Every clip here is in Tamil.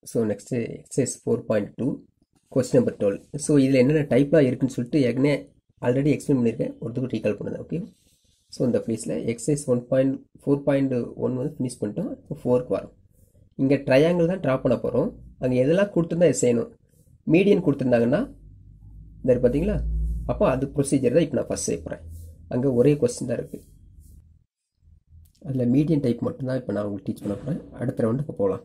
so next exercise four point two question number twelve so இதில் என்னென்ன டைப்லாம் இருக்குன்னு சொல்லிட்டு ஏற்கனவே ஆல்ரெடி எக்ஸ்பிளைன் பண்ணியிருக்கேன் ஒருத்தருக்கு ரீகால் பண்ணுது ஓகே ஸோ இந்த ப்ளேஸில் exercise one point four point one வந்து ஃபினிஷ் பண்ணிட்டோம் இப்போ ஃபோருக்கு வரும் இங்கே ட்ரையாங்கிள் தான் ட்ரா பண்ண போகிறோம் அங்கே எதெல்லாம் கொடுத்துருந்தா இது செய்யணும் மீடியன் கொடுத்துருந்தாங்கன்னா இந்த இருக்கு பார்த்தீங்களா அப்போ அது ப்ரொசீஜர் தான் இப்போ நான் ஃபஸ்ட் செய்ய போகிறேன் அங்கே ஒரே கொஸ்டின் தான் இருக்குது அதில் மீடியன் டைப் மட்டும்தான் இப்போ நான் உங்களுக்கு டீச் பண்ண போகிறேன் அடுத்த ரவுண்டுக்கு போகலாம்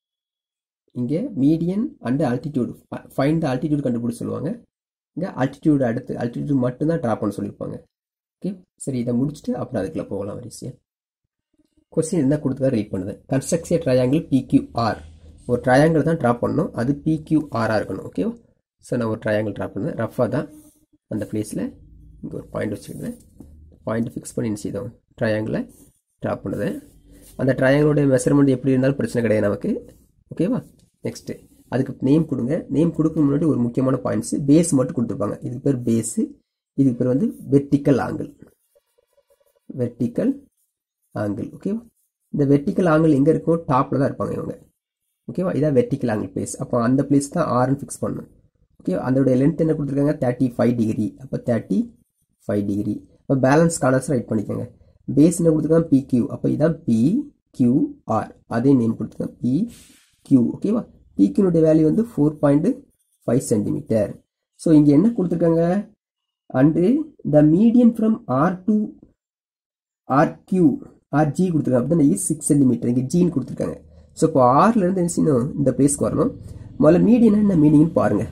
இங்கே median and altitude find the altitude கண்டுபிடிச்சு சொல்லுவாங்க இங்கே ஆல்டிடியூட் அடுத்து ஆல்டிடியூட் மட்டும்தான் ட்ரா பண்ண சொல்லியிருப்பாங்க ஓகே சரி இதை முடிச்சுட்டு அப்புறம் அதுக்குள்ளே போகலாம் வரிசையாக கொஸ்டின் என்ன கொடுத்ததா ரீட் பண்ணுது கன்ஸ்ட்ரக்ட் ஏ ட்ரையாங்கிள் பிக்யூஆர் ஒரு ட்ரையாங்கிள் தான் ட்ரா பண்ணணும் அது பிக்யூஆராக இருக்கணும் ஓகேவா ஸோ நான் ஒரு ட்ரையாங்கிள் ட்ரா பண்ணேன் ரஃபாக தான் அந்த பிளேஸில் இங்கே ஒரு பாயிண்ட் வச்சுருந்தேன் பாயிண்ட் ஃபிக்ஸ் பண்ணி என்ன செய்தோம் ட்ரையாங்கிளை ட்ரா பண்ணுது அந்த ட்ரையாங்கிளோட மெஷர்மெண்ட் எப்படி இருந்தாலும் பிரச்சனை கிடையாது நமக்கு ஓகேவா நெக்ஸ்ட்டு அதுக்கு நேம் கொடுங்க நேம் கொடுக்க முன்னாடி ஒரு முக்கியமான பாயிண்ட்ஸு பேஸ் மட்டும் கொடுத்துருப்பாங்க இதுக்கு பேர் பேஸு இதுக்கு பேர் வந்து வெர்டிக்கல் ஆங்கிள் வெர்டிக்கல் ஆங்கிள் ஓகேவா இந்த வெர்டிக்கல் ஆங்கிள் எங்கே இருக்கும் டாப்பில் தான் இருப்பாங்க இவங்க ஓகேவா இதான் வெர்டிக்கல் ஆங்கிள் பிளேஸ் அப்போ அந்த பிளேஸ் தான் ஆர்னு ஃபிக்ஸ் பண்ணணும் ஓகே அதோடைய லென்த் என்ன கொடுத்துருக்காங்க தேர்ட்டி ஃபைவ் டிகிரி அப்போ தேர்ட்டி ஃபைவ் டிகிரி அப்போ பேலன்ஸ் கார்னர்ஸ் ரைட் பண்ணிக்கோங்க பேஸ் என்ன கொடுத்துருக்காங்க பி கியூ அப்போ இதான் பி கியூ ஆர் அதே நேம் கொடுத்துருக்காங்க பி கியூ ஓகேவா பி கியூனுடைய வேல்யூ வந்து four point five centimetre so இங்கே என்ன கொடுத்துருக்காங்க and the median from R to R Q R G கொடுத்துருக்காங்க அப்படி இஸ் சிக்ஸ் சென்டிமீட்டர் இங்கே ஜின்னு கொடுத்துருக்காங்க ஸோ இப்போ ஆர்லேருந்து என்ன செய்யணும் இந்த பிளேஸ்க்கு வரணும் முதல்ல மீடியன் என்ன மீனிங்னு பாருங்கள்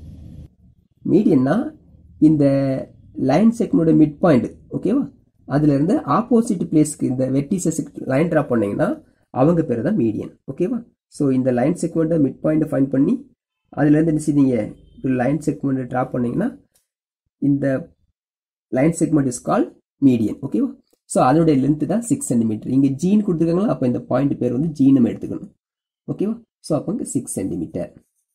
மீடியன்னா இந்த லைன் செக்னோட மிட் பாயிண்ட் ஓகேவா அதுல இருந்து ஆப்போசிட் பிளேஸ்க்கு இந்த வெட்டிசஸ்க்கு லைன் ட்ரா பண்ணீங்கன்னா அவங்க பேர் தான் மீடியன் ஓகேவா ஸோ இந்த லைன் செக்மெண்ட்டை மிட் பாயிண்ட் ஃபைன் பண்ணி அதுலேருந்து என்ன செய்வீங்க லைன் செக்மெண்ட் ட்ரா பண்ணீங்கன்னா இந்த line segment is call median ஓகேவா ஸோ அதனுடைய லென்த் தான் சிக்ஸ் சென்டிமீட்டர் இங்கே ஜீன் கொடுத்துருக்காங்களா அப்போ இந்த பாயிண்ட் பேர் வந்து ஜீன் நம்ம எடுத்துக்கணும் ஓகேவா ஸோ அப்போ இங்கே சிக்ஸ் சென்டிமீட்டர்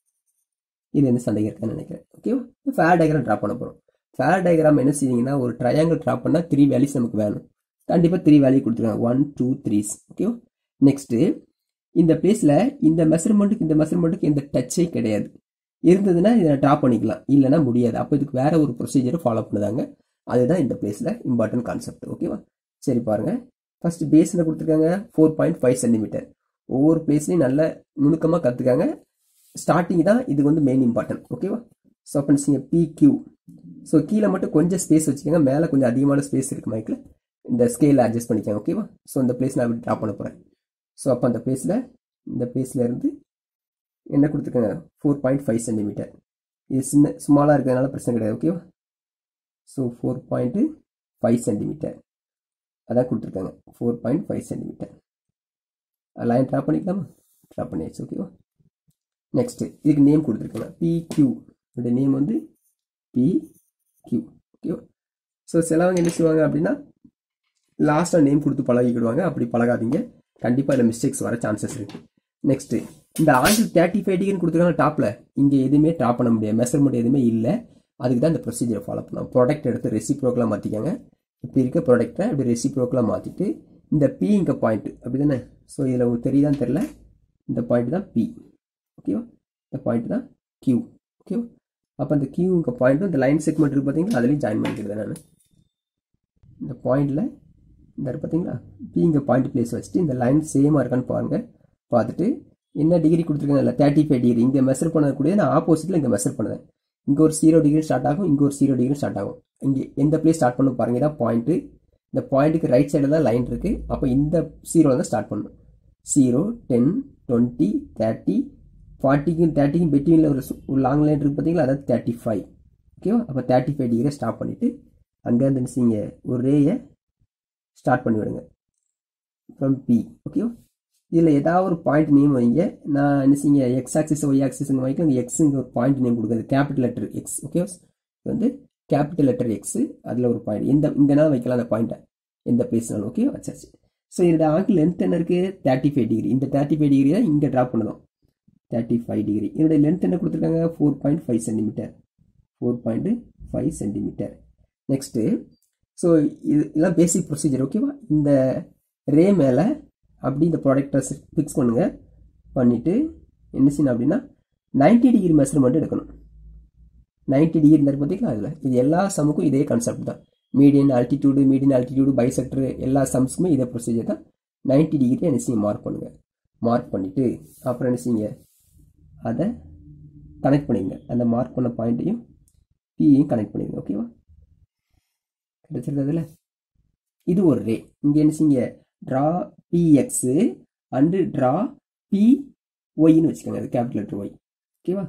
இது என்ன சந்தேகம் இருக்கான்னு நினைக்கிறேன் ஓகேவா ஃபேர் டயக்ராம் ட்ரா பண்ண போகிறோம் ஃபேர் டயக்ராம் என்ன செய்வீங்கன்னா ஒரு ட்ரையாங்கிள் ட்ரா பண்ணால் த்ரீ வேல்யூஸ் நமக்கு வேணும் கண்டிப்பாக த்ரீ வேல்யூ கொடுத்துருக்காங்க ஒன் டூ த்ரீஸ் ஓகேவா நெக்ஸ்ட்டு இந்த பிளேஸில் இந்த மெஷர்மெண்ட்டுக்கு இந்த மெஷர்மெண்ட்டுக்கு எந்த டச்சே கிடையாது இருந்ததுன்னா இதை ட்ரா பண்ணிக்கலாம் இல்லைன்னா முடியாது அப்போ இதுக்கு வேற ஒரு ப்ரொசீஜரை ஃபாலோ பண்ணுதாங்க அதுதான் இந்த பிளேஸில் இம்பார்ட்டன்ட் கான்செப்ட் ஓகேவா சரி பாருங்க ஃபர்ஸ்ட் பேஸில் கொடுத்துருக்காங்க ஃபோர் பாயிண்ட் ஃபைவ் சென்டிமீட்டர் ஒவ்வொரு பிளேஸ்லையும் நல்ல நுணுக்கமாக கற்றுக்காங்க ஸ்டார்டிங் தான் இதுக்கு வந்து மெயின் இம்பார்ட்டன்ட் ஓகேவா ஸோ அப்போ நீங்கள் பி கியூ ஸோ கீழே மட்டும் கொஞ்சம் ஸ்பேஸ் வச்சுக்கோங்க மேலே கொஞ்சம் அதிகமான ஸ்பேஸ் இருக்குது மைக்கில் இந்த ஸ்கேலில் அட்ஜஸ்ட் பண்ணிக்கோங்க ஓகேவா ஸோ இந்த பிளேஸ் நான் அப்படி ட்ரா பண்ண போகிறேன் ஸோ அப்போ அந்த பிளேஸில் இந்த பிளேஸில் இருந்து என்ன கொடுத்துருக்காங்க ஃபோர் பாயிண்ட் ஃபைவ் சென்டிமீட்டர் இது சின்ன ஸ்மாலாக இருக்கிறதுனால பிரச்சனை கிடையாது ஓகேவா so four point five centimetre அதான் கொடுத்துருக்காங்க four point five centimetre line draw பண்ணிக்கலாமா ட்ரா பண்ணியாச்சு ஓகேவா நெக்ஸ்ட் இதுக்கு நேம் கொடுத்துருக்காங்க பி கியூ இந்த நேம் வந்து பி கியூ ஓகேவா ஸோ சிலவங்க என்ன செய்வாங்க அப்படின்னா லாஸ்ட்டாக நேம் கொடுத்து பழகிக்கிடுவாங்க அப்படி பழகாதீங்க கண்டிப்பாக இதில் மிஸ்டேக்ஸ் வர சான்சஸ் இருக்குது நெக்ஸ்ட்டு இந்த ஆங்கிள் தேர்ட்டி ஃபைவ் டிகிரின்னு கொடுத்துருக்காங்க டாப்பில் இங்கே எதுவுமே ட்ரா பண்ண முடியாது மெஷர்மெண்ட் எதுவுமே இல்லை அதுக்கு தான் இந்த ப்ரொசீஜரை ஃபாலோ பண்ணலாம் ப்ராடக்ட் எடுத்து ரெசிப்ரோக்கெலாம் மாற்றிக்கோங்க இப்போ இருக்க ப்ராடக்டை அப்படி ரெசிப்ரோக்கெலாம் மாற்றிட்டு இந்த பி இங்கே பாயிண்ட் அப்படி தானே ஸோ இதில் உங்களுக்கு தெரியுதான்னு தெரில இந்த பாயிண்ட் தான் பி ஓகேவா இந்த பாயிண்ட் தான் கியூ ஓகேவா அப்போ அந்த கியூ இங்கே பாயிண்ட்டும் இந்த லைன் செக்மெண்ட் இருக்குது பார்த்தீங்களா அதுலேயும் ஜாயின் பண்ணிக்கிடுதேன் நான் இந்த பாயிண்டில் இந்த பார்த்தீங்களா பி இங்கே பாயிண்ட் பிளேஸ் வச்சுட்டு இந்த லைன் சேமாக இருக்கான்னு பாருங்கள் பார்த்துட்டு என்ன டிகிரி கொடுத்துருக்காங்கல்ல தேர்ட்டி ஃபைவ் டிகிரி இங்கே மெஷர் பண்ணக்கூடிய நான் ஆப்போசிட்டில் இங்கே மெஷர் பண்ணுவேன் இங்கே ஒரு ஜீரோ டிகிரி ஸ்டார்ட் ஆகும் இங்கே ஒரு ஜீரோ டிகிரி ஸ்டார்ட் ஆகும் இங்கே எந்த பிளேஸ் ஸ்டார்ட் பண்ண பாருங்க தான் பாயிண்ட்டு இந்த பாயிண்ட்டுக்கு ரைட் சைடில் தான் லைன் இருக்குது அப்போ இந்த ஜீரோவில் தான் ஸ்டார்ட் பண்ணணும் ஜீரோ டென் டுவெண்ட்டி தேர்ட்டி ஃபார்ட்டிக்கும் தேர்ட்டிக்கும் பெட்வீனில் ஒரு ஒரு லாங் லைன் இருக்குது பார்த்தீங்களா அதாவது தேர்ட்டி ஃபைவ் ஓகேவா அப்போ தேர்ட்டி ஃபைவ் டிகிரியை ஸ்டாப் பண்ணிவிட்டு அங்கேருந்து நினச்சிங்க ஒரு ரேயை ஸ்டார்ட் பண்ணி விடுங்க ஃப்ரம் பி ஓகேவா இதில் ஏதாவது ஒரு பாயிண்ட் நேம் வைங்க நான் என்ன செய்யுங்க எக்ஸ் ஆக்சிஸ் ஒய் ஆக்சிஸ் வைக்க அந்த எக்ஸுங்க ஒரு பாயிண்ட் நேம் கொடுக்குறது கேபிட்டல் லெட்டர் எக்ஸ் ஓகே இது வந்து கேபிட்டல் லெட்டர் எக்ஸ் அதில் ஒரு பாயிண்ட் எந்த இங்கேனாலும் வைக்கலாம் அந்த பாயிண்ட்டை எந்த பிளேஸ்னாலும் ஓகே வச்சாச்சு ஸோ இதோட ஆங்கிள் லென்த் என்ன இருக்குது தேர்ட்டி ஃபைவ் டிகிரி இந்த தேர்ட்டி ஃபைவ் டிகிரி தான் இங்கே ட்ராப் பண்ணதும் தேர்ட்டி ஃபைவ் டிகிரி இதோட லென்த் என்ன கொடுத்துருக்காங்க four point five centimetre four point five centimetre next so இது இதெல்லாம் பேசிக் ப்ரொசீஜர் ஓகேவா இந்த ரே மேலே அப்படி இந்த ப்ராடக்டை ஃபிக்ஸ் பண்ணுங்கள் பண்ணிவிட்டு என்ன செய்யணும் அப்படின்னா நைன்டி டிகிரி மெஷர்மெண்ட் எடுக்கணும் நைன்டி டிகிரி இருந்தாரு பார்த்தீங்களா அதில் இது எல்லா சமுக்கும் இதே கான்செப்ட் தான் median altitude median altitude bisector எல்லா சம்ஸுக்குமே இதே ப்ரொசீஜர் தான் நைன்டி டிகிரி என்ன செய்ய மார்க் பண்ணுங்கள் மார்க் பண்ணிவிட்டு அப்புறம் என்ன செய்யுங்க அதை கனெக்ட் பண்ணிடுங்க அந்த மார்க் பண்ண பாயிண்ட்டையும் பியையும் கனெக்ட் பண்ணிடுங்க ஓகேவா கிடைச்சிருக்கிறதுல இது ஒரு ரே இங்கே என்ன செய்யுங்க draw PX and draw P ஒய்னு வச்சுக்கோங்க அது கேபிட்டல் லெட்டர் ஒய் ஓகேவா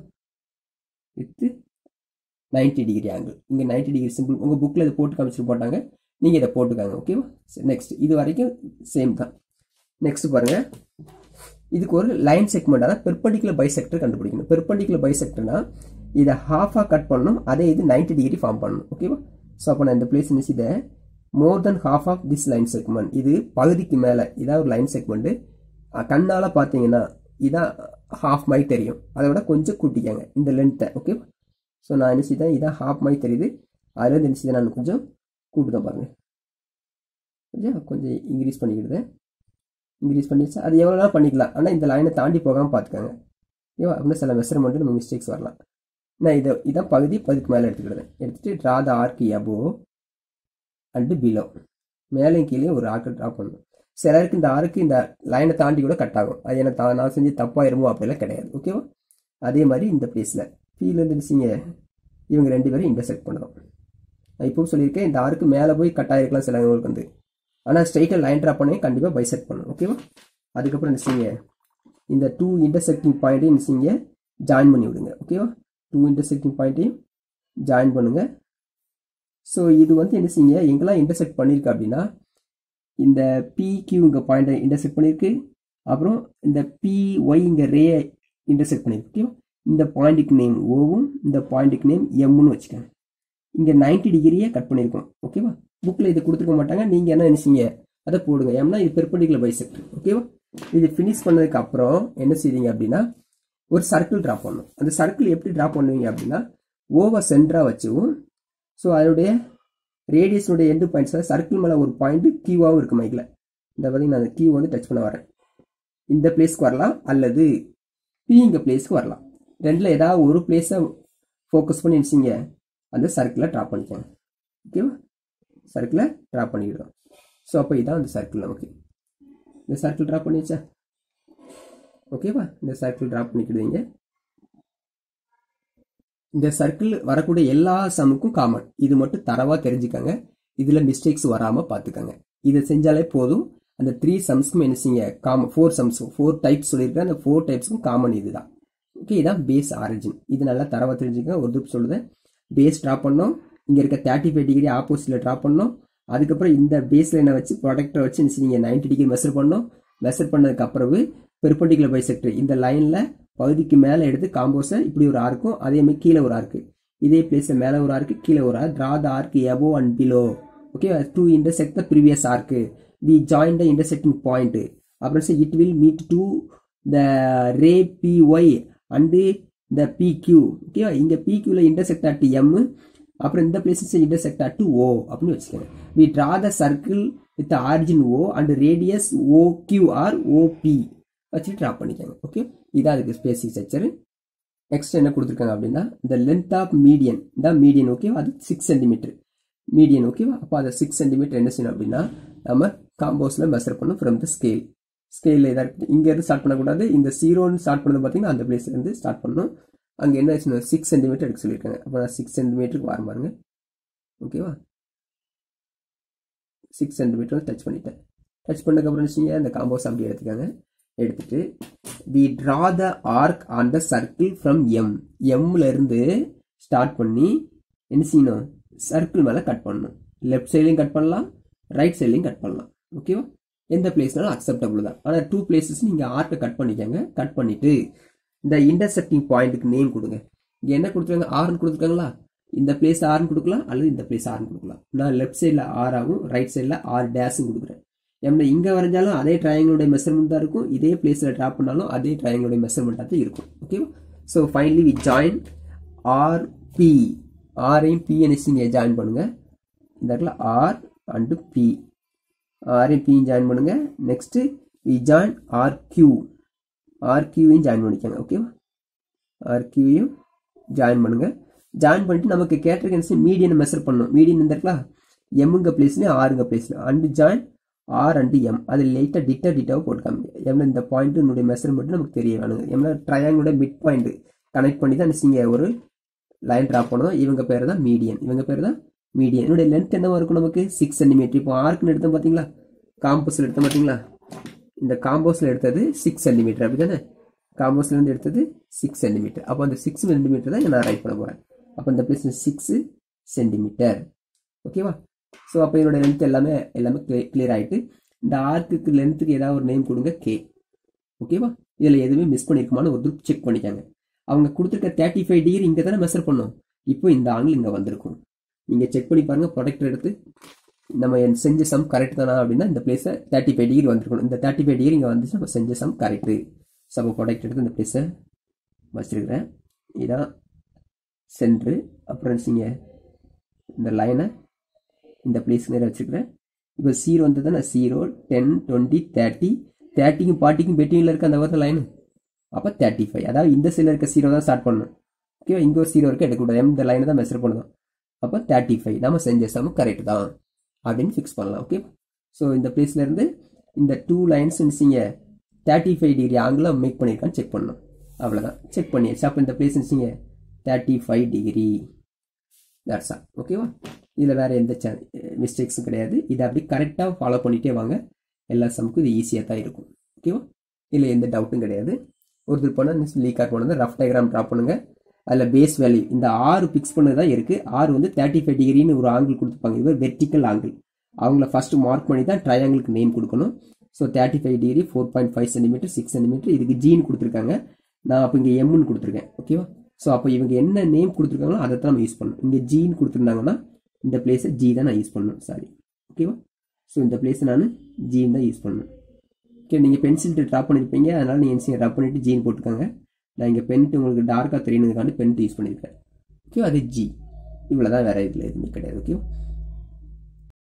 வித்து நைன்டி டிகிரி ஆங்கிள் இங்கே நைன்டி டிகிரி சிம்பிள் உங்கள் புக்கில் இதை போட்டு காமிச்சிட்டு போட்டாங்க நீங்கள் இதை போட்டுக்காங்க ஓகேவா நெக்ஸ்ட் இது வரைக்கும் சேம் தான் நெக்ஸ்ட் பாருங்கள் இதுக்கு ஒரு லைன் செக்மெண்ட் அதாவது பெர்பண்டிகுலர் பைசெக்டர் கண்டுபிடிக்கணும் பெர்பண்டிகுலர் பைசெக்டர்னா இதை ஹாஃபாக கட் பண்ணணும் அதே இது நைன்டி டிகிரி ஃபார்ம் பண்ணணும் ஓகேவா ஸோ அப்போ நான் இந்த பிளேஸ் என்ன இதை more than half of this line segment இது பகுதிக்கு மேலே இதான் ஒரு லைன் செக்மெண்ட்டு கண்ணால் பார்த்தீங்கன்னா இதான் ஹாஃப் மை தெரியும் அதை விட கொஞ்சம் கூட்டிக்கங்க இந்த லென்த்தை ஓகேவா ஸோ நான் என்ன செய்தேன் இதான் ஹாஃப் மை தெரியுது அதுலேருந்து என்ன செய்தேன் நான் கொஞ்சம் கூட்டுதான் பாருங்கள் கொஞ்சம் கொஞ்சம் இன்க்ரீஸ் பண்ணிக்கிடுதேன் இன்க்ரீஸ் பண்ணிடுச்சு அது எவ்வளோ நாள் பண்ணிக்கலாம் ஆனால் இந்த லைனை தாண்டி போகாமல் பார்த்துக்கோங்க ஓகேவா அப்படின்னா சில மெஷர்மெண்ட்டு நம்ம மிஸ்டேக்ஸ் வரலாம் நான் இதை இதான் பகுதி பகுதிக்கு மேலே எடுத்துக்கிடுதேன் எடுத்துகிட்டு draw the arc above and below மேலே கீழே ஒரு ஆர்க்கு ட்ரா பண்ணணும் சிலருக்கு இந்த ஆர்க்கு இந்த லைனை தாண்டி கூட கட் ஆகும் அது எனக்கு தா- நான் செஞ்சு தப்பாயிருமோ அப்படிலாம் கிடையாது ஓகேவா அதே மாதிரி இந்த பிளேஸில் கீழேருந்து நிச்சிங்க இவங்க ரெண்டு பேரும் இன்டர்செக்ட் பண்ணுறோம் நான் இப்பவும் சொல்லியிருக்கேன் இந்த ஆர்க்கு மேலே போய் கட் ஆகிருக்கலாம் சிலவங்களுக்கு வந்து ஆனால் ஸ்ட்ரைட்டாக லைன் ட்ரா பண்ணி கண்டிப்பாக பைசெட் பண்ணணும் ஓகேவா அதுக்கப்புறம் என்ன செய்யுங்க இந்த டூ இன்டர்செக்டிங் பாயிண்ட்டையும் என்ன செய்யுங்க ஜாயின் பண்ணி விடுங்க ஓகேவா டூ இன்டர்செக்டிங் பாயிண்ட்டையும் ஜாயின் பண்ணுங்க ஸோ இது வந்து என்ன செய்யுங்க எங்கெல்லாம் இன்டர்செக்ட் பண்ணியிருக்கு அப்படின்னா இந்த பிக்யூ இங்கே பாயிண்டை இன்டர்செக்ட் பண்ணியிருக்கு அப்புறம் இந்த பிஒய் இங்கே ரே இன்டர்செக்ட் பண்ணியிருக்கு ஓகேவா இந்த பாயிண்ட்டுக்கு நேம் ஓவும் இந்த பாயிண்ட்டுக்கு நேம் எம்னு வச்சுக்கோங்க இங்கே 90 டிகிரியே கட் பண்ணியிருக்கோம் ஓகேவா புக்கில் இது கொடுத்துருக்க மாட்டாங்க நீங்கள் என்ன நினைச்சீங்க அதை போடுங்க ஏன்னா இது பெர்பண்டிகுலர் பைசெக்டர் ஓகேவா இது ஃபினிஷ் பண்ணதுக்கு அப்புறம் என்ன செய்வீங்க அப்படின்னா ஒரு சர்க்கிள் ட்ரா பண்ணணும் அந்த சர்க்கிள் எப்படி ட்ரா பண்ணுவீங்க அப்படின்னா ஓவர் சென்டரா வச்சுவும் ஸோ அதனுடைய ரேடியஸனுடைய எண்டு பாயிண்ட்ஸ் சர்க்கிள் மேலே ஒரு பாயிண்ட் கியூவாகவும் இருக்கு மைக்கில் இந்த பார்த்தீங்கன்னா அந்த கியூ வந்து டச் பண்ண வரேன் இந்த பிளேஸ்க்கு வரலாம் அல்லது பி இங்க பிளேஸ்க்கு வரலாம் ரெண்டில் ஏதாவது ஒரு பிளேஸை ஃபோக்கஸ் பண்ணி நினச்சிங்க அந்த சர்க்கிளை ட்ரா பண்ணிக்கோங்க ஓகேவா சர்க்கிளை ட்ரா பண்ணிடுறோம் ஸோ அப்போ இதான் அந்த சர்க்கிள் நமக்கு இந்த சர்க்கிள் ட்ரா பண்ணியாச்சா ஓகேவா இந்த சர்க்கிள் ட்ரா பண்ணிக்கிடுவீங்க இந்த சர்க்கிள் வரக்கூடிய எல்லா சமுக்கும் காமன் இது மட்டும் தரவா தெரிஞ்சுக்கங்க இதுல மிஸ்டேக்ஸ் வராம பாத்துக்கங்க இதை செஞ்சாலே போதும் அந்த த்ரீ சம்ஸ்க்கும் என்ன செய்யுங்க காமன் ஃபோர் சம்ஸும் ஃபோர் டைப்ஸ் சொல்லியிருக்கேன் அந்த ஃபோர் டைப்ஸ்க்கும் காமன் இதுதான் ஓகே இதான் பேஸ் ஆரிஜின் இது நல்லா தரவா தெரிஞ்சுக்கங்க ஒரு தூரம் சொல்லுதேன் பேஸ் ட்ரா பண்ணோம் இங்க இருக்க தேர்ட்டி ஃபைவ் டிகிரி ஆப்போசிட்ல ட்ரா பண்ணோம் அதுக்கப்புறம் இந்த பேஸ் லைனை வச்சு ப்ராடக்டை வச்சு என்ன செய்யுங்க நைன்டி டிகிரி மெஷர் பண்ணோம் மெஷர் பண்ணதுக்கு அப்புறம் பெர்பண்டிகுலர் பைசெக்டர் இந்த லைன்ல பகுதிக்கு மேலே எடுத்து காம்போஸை இப்படி ஒரு ஆர்க்கும் அதே மாதிரி கீழே ஒரு ஆர்க்கு இதே பிளேஸ்ல மேலே ஒரு ஆர்க்கு கீழே ஒரு arc draw the arc above and below okay to intersect the previous arc we join the intersecting point அப்புறம் it will meet to the ray P Y and the PQ ஓகேவா இங்க பிக்யூல இன்டர்செக்ட் அட் எம் அப்புறம் இந்த பிளேசஸ் இன்டர்செக்ட் அட் ஓ அப்படின்னு வச்சுக்கோங்க we draw the circle with origin O and radius O Q R OP வச்சு ட்ரா பண்ணிக்கோங்க ஓகே இதான் அதுக்கு ஸ்பேசிக் ஸ்ட்ரக்சர் நெக்ஸ்ட் என்ன கொடுத்துருக்காங்க அப்படின்னா இந்த லென்த் ஆஃப் மீடியன் தான் மீடியன் ஓகேவா அது சிக்ஸ் சென்டிமீட்டர் மீடியன் ஓகேவா அப்போ அதை சிக்ஸ் சென்டிமீட்டர் என்ன செய்யணும் அப்படின்னா நம்ம காம்போஸில் மெஷர் பண்ணும் ஃப்ரம் த ஸ்கேல் ஸ்கேலில் இதாக இருக்குது இங்கேருந்து ஸ்டார்ட் பண்ணக்கூடாது இந்த ஜீரோன்னு ஸ்டார்ட் பண்ணது பார்த்தீங்கன்னா அந்த பிளேஸ்லேருந்து ஸ்டார்ட் பண்ணணும் அங்கே என்ன ஆச்சுன்னா சிக்ஸ் சென்டிமீட்டர் எடுக்க சொல்லியிருக்காங்க அப்போ நான் சிக்ஸ் சென்டிமீட்டருக்கு வர பாருங்க ஓகேவா சிக்ஸ் சென்டிமீட்டர் டச் பண்ணிட்டேன் டச் பண்ணதுக்கப்புறம் வச்சுங்க அந்த காம்போஸ் அப்படி எடுத்துக்காங்க எடுத்துட்டு we draw the arc on the circle from M எம்ல இருந்து ஸ்டார்ட் பண்ணி என்ன செய்யணும் சர்க்கிள் மேலே கட் பண்ணணும் லெஃப்ட் சைட்லையும் கட் பண்ணலாம் ரைட் சைட்லையும் கட் பண்ணலாம் ஓகேவா எந்த பிளேஸ்னாலும் அக்செப்டபிள் தான் ஆனால் டூ பிளேசஸ் நீங்கள் ஆர்ட்டை கட் பண்ணிக்கோங்க கட் பண்ணிட்டு இந்த இன்டர்செக்டிங் பாயிண்ட்டுக்கு நேம் கொடுங்க இங்கே என்ன கொடுத்துருக்காங்க ஆர்னு கொடுத்துருக்காங்களா இந்த பிளேஸ் ஆர்னு கொடுக்கலாம் அல்லது இந்த பிளேஸ் ஆர்னு கொடுக்கலாம் நான் லெஃப்ட் சைடில் ஆறாகவும் ரைட் சைடில் ஆர் டேஷும் கொடுக்குறேன் நம்ம இங்கே வரைஞ்சாலும் அதே ட்ரையாங்கிளுடைய மெஷர்மெண்ட் தான் இருக்கும் இதே பிளேஸில் ட்ரா பண்ணாலும் அதே ட்ரையாங்கிளுடைய மெஷர்மெண்ட்டாக தான் இருக்கும் ஓகேவா so finally we join R P ஆரையும் பி இங்கே ஜாயின் பண்ணுங்க இந்த இடத்துல ஆர் அண்டு பி ஆரையும் பி ஜாயின் பண்ணுங்க next we join R Q ஆர்கியூவையும் ஜாயின் பண்ணிக்கோங்க ஓகேவா ஆர்கியூவையும் ஜாயின் பண்ணுங்க ஜாயின் பண்ணிட்டு நமக்கு கேட்டிருக்க மீடியனை மெஷர் பண்ணணும் மீடியன் இந்த இருக்கலாம் எம்முங்க பிளேஸ்ல ஆறுங்க பிளேஸ்ல and join R and M அது லைட்டாக டிட்டா டிட்டாவை போட்டு காமிங்க எம்ல இந்த பாயிண்ட்டுனுடைய மெஷர்மெண்ட் நமக்கு தெரிய வேணுங்க எம்ல ட்ரையாங்கோட மிட் பாயிண்ட் கனெக்ட் பண்ணி தான் நீங்கள் ஒரு லைன் ட்ரா பண்ணணும் இவங்க பேர் தான் மீடியன் இவங்க பேர் தான் மீடியன் என்னுடைய லென்த் என்னவா இருக்கும் நமக்கு சிக்ஸ் சென்டிமீட்டர் இப்போ ஆர்க்குன்னு எடுத்தோம் பார்த்தீங்களா காம்போஸில் எடுத்தோம் பார்த்தீங்களா இந்த காம்போஸில் எடுத்தது சிக்ஸ் சென்டிமீட்டர் அப்படி தானே காம்போஸ்ல இருந்து எடுத்தது சிக்ஸ் சென்டிமீட்டர் அப்போ அந்த சிக்ஸ் சென்டிமீட்டர் தான் நான் ரைட் பண்ண போகிறேன் அப்போ இந்த பிளேஸ் சிக்ஸ் சென்டிமீட்டர் ஓகேவா ஸோ அப்போ என்னோட லென்த் எல்லாமே எல்லாமே கிளியர் ஆகிட்டு இந்த ஆர்க்குக்கு லென்த்துக்கு ஏதாவது ஒரு நேம் கொடுங்க கே ஓகேவா இதில் எதுவுமே மிஸ் பண்ணியிருக்குமான்னு ஒரு குரூப் செக் பண்ணிக்காங்க அவங்க கொடுத்துருக்க தேர்ட்டி ஃபைவ் டிகிரி இங்கே தானே மெஷர் பண்ணோம் இப்போ இந்த ஆங்கிள் இங்கே வந்திருக்கும் நீங்கள் செக் பண்ணி பாருங்கள் ப்ரொடக்டர் எடுத்து நம்ம செஞ்ச சம் கரெக்ட் தானா அப்படின்னா இந்த பிளேஸை தேர்ட்டி ஃபைவ் டிகிரி வந்திருக்கணும் இந்த தேர்ட்டி ஃபைவ் டிகிரி இங்கே வந்துச்சு நம்ம செஞ்ச சம் கரெக்டு ஸோ அப்போ ப்ராடக்ட் எடுத்து இந்த பிளேஸை வச்சுருக்கிறேன் இதான் சென்ட்ரு அப்புறம் நீங்கள் இந்த லைனை இந்த பிளேஸ் நேரம் வச்சுருக்கிறேன் இப்போ ஜீரோ வந்தது நான் ஜீரோ டென் டுவெண்ட்டி தேர்ட்டி தேர்ட்டிக்கும் ஃபார்ட்டிக்கும் பெட்டிங்கில் இருக்க அந்த வருது லைனு அப்போ தேர்ட்டி ஃபைவ் அதாவது இந்த சைடில் இருக்க ஜீரோ தான் ஸ்டார்ட் பண்ணணும் ஓகேவா இங்கே ஒரு ஜீரோ இருக்க எடுக்கக்கூடாது இந்த லைனை தான் மெஷர் பண்ணணும் அப்போ தேர்ட்டி ஃபைவ் நம்ம செஞ்ச சம் கரெக்ட் தான் அப்படின்னு ஃபிக்ஸ் பண்ணலாம் ஓகே ஸோ இந்த பிளேஸ்லேருந்து இந்த டூ லைன்ஸ் நீங்கள் தேர்ட்டி ஃபைவ் டிகிரி ஆங்கிளாக மேக் பண்ணியிருக்கான்னு செக் பண்ணணும் அவ்வளோதான் செக் பண்ணியாச்சு அப்போ இந்த பிளேஸ் நீங்கள் thirty five degree that's all ஓகேவா இதில் வேறு எந்த சே மிஸ்டேக்ஸும் கிடையாது இதை அப்படி கரெக்டாக ஃபாலோ பண்ணிகிட்டே வாங்க எல்லா சமுக்கும் இது ஈஸியாக தான் இருக்கும் ஓகேவா இதில் எந்த டவுட்டும் கிடையாது ஒருத்தர் போனால் லீக் ஆட் பண்ணுங்க ரஃப் டயக்ராம் ட்ரா பண்ணுங்க அதில் பேஸ் வேல்யூ இந்த ஆறு பிக்ஸ் பண்ணது தான் இருக்குது ஆறு வந்து தேர்ட்டி ஃபைவ் டிகிரின்னு ஒரு ஆங்கிள் கொடுத்துருப்பாங்க இது வெர்டிக்கல் ஆங்கிள் அவங்கள ஃபர்ஸ்ட் மார்க் பண்ணி தான் ட்ரையாங்கிளுக்கு நேம் கொடுக்கணும் so thirty five degree four point five centimetre six centimetre இதுக்கு ஜீன் கொடுத்துருக்காங்க நான் அப்போ இங்கே எம்னு கொடுத்துருக்கேன் ஓகேவா ஸோ அப்போ இவங்க என்ன நேம் கொடுத்துருக்காங்களோ அதை தான் நம்ம யூஸ் பண்ணணும் இங்கே ஜீன் கொடுத்துருந்தாங்கன்னா இந்த பிளேஸை ஜி தான் நான் யூஸ் பண்ணணும் சாரி ஓகேவா ஸோ இந்த பிளேஸை நான் ஜீன் தான் யூஸ் பண்ணணும் ஓகே நீங்கள் பென்சில் ட்ரா பண்ணியிருப்பீங்க அதனால் நீங்கள் என்சியை ட்ரா பண்ணிவிட்டு ஜீன் போட்டுக்கோங்க நான் இங்கே பென்ட்டு உங்களுக்கு டார்க்காக தெரியணுதுக்காண்டி பென்ட் யூஸ் பண்ணியிருக்கேன் ஓகே அது ஜி இவ்வளோ தான் வேறு இதில் எதுவுமே கிடையாது ஓகே